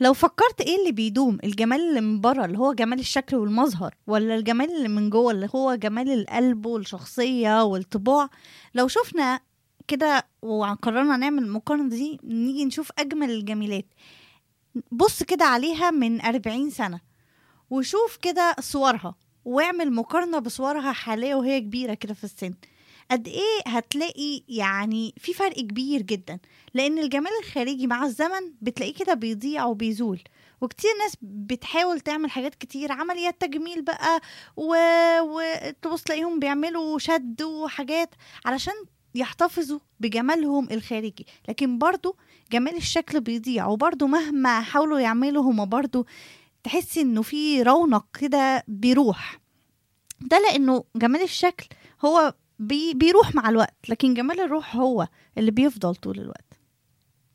لو فكرت ايه اللي بيدوم الجمال اللي من بره اللي هو جمال الشكل والمظهر ولا الجمال اللي من جوه اللي هو جمال القلب والشخصية والطباع لو شفنا كده وقررنا نعمل المقارنة دي نيجي نشوف أجمل الجميلات بص كده عليها من أربعين سنة وشوف كده صورها واعمل مقارنة بصورها حاليا وهي كبيرة كده في السن قد ايه هتلاقي يعني في فرق كبير جدا لان الجمال الخارجي مع الزمن بتلاقيه كده بيضيع وبيزول وكتير ناس بتحاول تعمل حاجات كتير عمليات تجميل بقى و... وتبص تلاقيهم بيعملوا شد وحاجات علشان يحتفظوا بجمالهم الخارجي لكن برضو جمال الشكل بيضيع وبرضو مهما حاولوا يعملوا هما برضو تحسي انه في رونق كده بيروح ده لانه جمال الشكل هو بي بيروح مع الوقت لكن جمال الروح هو اللي بيفضل طول الوقت